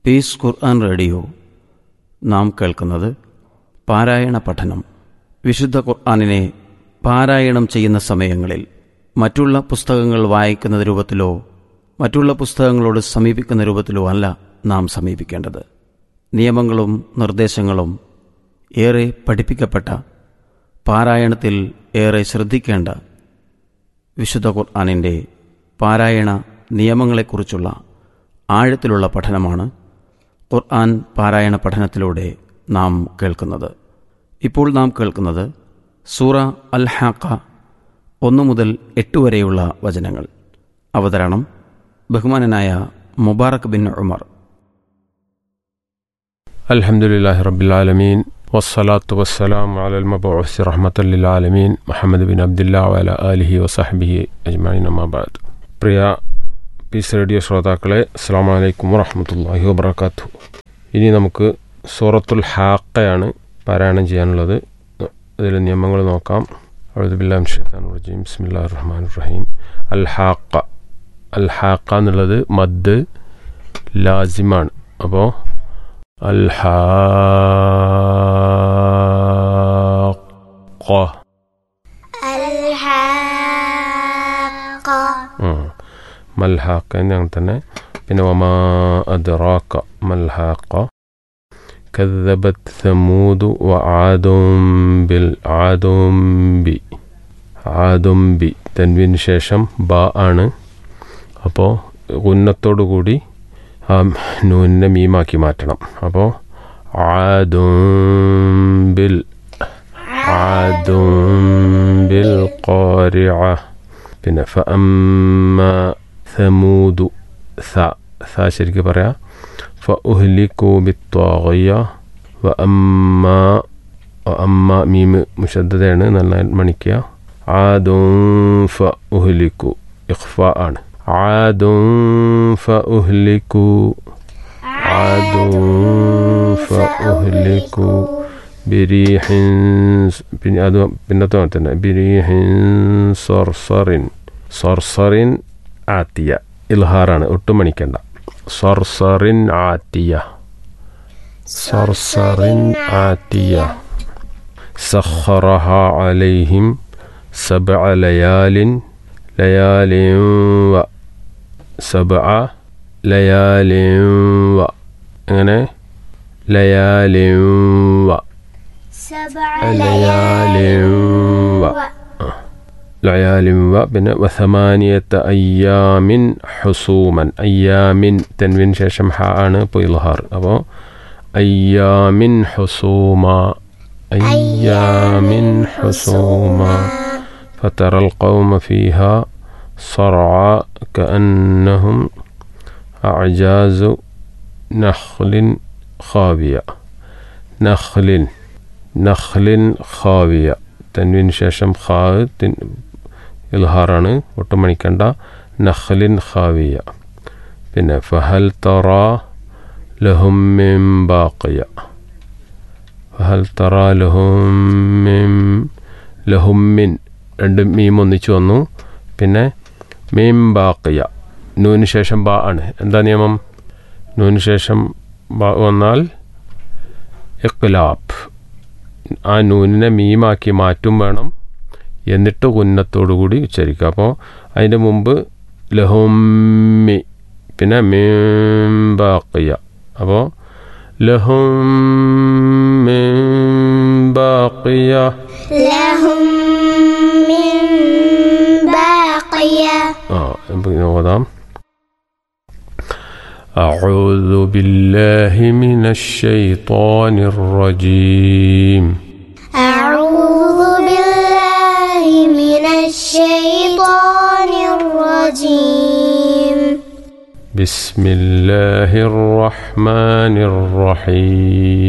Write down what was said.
piece ഖുർആൻ radio നാം കേൾക്കുന്നത് പാരായണ പഠനം വിശുദ്ധ ഖുർആനിനെ പാരായണം ചെയ്യുന്ന സമയങ്ങളിൽ മറ്റുള്ള പുസ്തകങ്ങൾ വായിക്കുന്ന രൂപത്തിലോ മറ്റുള്ള പുസ്തകങ്ങളോട് സമീപിക്കുന്ന രൂപത്തിലോ അല്ല നാം സമീപിക്കേണ്ടത് നിയമങ്ങളും നിർദ്ദേശങ്ങളും ഏറെ പഠിപ്പിക്കപ്പെട്ട പാരായണത്തിൽ ഏറെ ശ്രദ്ധിക്കേണ്ട വിശുദ്ധ ഖുർആാനിൻ്റെ പാരായണ നിയമങ്ങളെക്കുറിച്ചുള്ള ആഴത്തിലുള്ള പഠനമാണ് ഖുർആൻ പാരായണ പഠനത്തിലൂടെ നാം കേൾക്കുന്നത് ഇപ്പോൾ നാം കേൾക്കുന്നത് സൂറ അൽ ഹാക്ക ഒന്നു മുതൽ എട്ട് വരെയുള്ള വചനങ്ങൾ അവതരണം ബഹുമാനനായ മുബാറക് ബിൻ ഉമർ الحمد لله رب العالمين والصلاة والسلام على المبعوث رحمة للعالمين محمد بن عبد الله وعلى آله وصحبه أجمعين ما بعد പ്രിയ പീസ് റേഡിയോ ശ്രോതാക്കളെ അസ്സാം വലൈക്കും വറഹമത്തല്ലാഹി വബർക്കാത്തു ഇനി നമുക്ക് സൂറത്തുൽ ഹാക്കയാണ് പാരായണം ചെയ്യാനുള്ളത് അതിലെ നിയമങ്ങൾ നോക്കാം അഴുദുബില്ലാം ഷെയ്ത്താൻ റജീം ബിസ്മില്ലാ റഹ്മാൻ റഹീം അൽ ഹാക്ക അൽ ഹാക്ക എന്നുള്ളത് മദ് ലാസിമാണ് അപ്പോൾ الحاقة الحاقة മൽഹാക്ക അങ്ങനെ തന്നെ പിന്നെ വമാ അദ്റാക്ക മൽഹാക്ക كذبت ثمود وعاد بالعاد ബി ആദും ബി തൻവിന് ശേഷം ബ ആണ് അപ്പോൾ ഉന്നത്തോടു കൂടി ആ നൂനിനെ മീമാക്കി മാറ്റണം അപ്പോൾ ആദുംബിൽ ആദുംബിൽ ഖാരിഅ പിന്നെ ഫഅമ്മ സമൂദു സ സ ശരിക്കും പറയാം ഫഉഹ്ലിക്കു ബിത്വാഗിയ വ അമ്മ അമ്മ മീമ് മുഷദ്ദതയാണ് നന്നായി മണിക്കുക ആദും ഫ ഉഹ്ലിക്കു ഇഖ്ഫ ആണ് عاد فأهلكوا عاد فأهلكوا بريح പിന്നെ അത് പിന്നത്തെ പോലെ തന്നെ ബിരീഹിൻ സൊർസറിൻ സൊർസറിൻ ആത്തിയ ഇൽഹാറാണ് ഒട്ടും മണിക്കണ്ട സൊർസറിൻ ആത്തിയ സൊർസറിൻ ആത്തിയ സഖറഹ അലൈഹിം സബഅ ലയാലിൻ ليال و سبع ليال و അങ്ങനെ ليال و سبع ليال و ليال و പിന്നെ وثمانية أيام حصوما أيام تنوين ശേഷം ഹ ആണ് ഇപ്പോൾ ഇൽഹാർ അപ്പോൾ أيام حصوما أيام حصوما فترى القوم فيها صرعى كأنهم أعجاز نخل خاوية نخل نخل خاوية തൻവിൻ ശേഷം ഖാ ഇൽഹാറാണ് ഒട്ടും മണിക്കണ്ട നഖ്ലിൻ ഖാവിയ പിന്നെ ഫഹൽ തറ ലഹും മിൻ ബാക്കിയ ഫഹൽ തറ ലഹും മിൻ ലഹും മിൻ രണ്ട് മീം ഒന്നിച്ച് വന്നു പിന്നെ മീം ബാക്കിയ നൂന് ശേഷം ബാ ആണ് എന്താ നിയമം നൂന് ശേഷം ബാ വന്നാൽ ഇഖ്ലാബ് ആ നൂനിനെ മീമാക്കി മാറ്റും വേണം എന്നിട്ട് ഉന്നത്തോടു കൂടി ഉച്ചരിക്കുക അപ്പോൾ അതിൻ്റെ മുമ്പ് ലഹുമ്മി പിന്നെ മീം ബാക്കിയ അപ്പോൾ ലഹും മീം ബാക്കിയ لهم من باقية ആ നമുക്ക് നോക്കാം أعوذ بالله من الشيطان الرجيم أعوذ بالله من الشيطان الرجيم بسم الله الرحمن الرحيم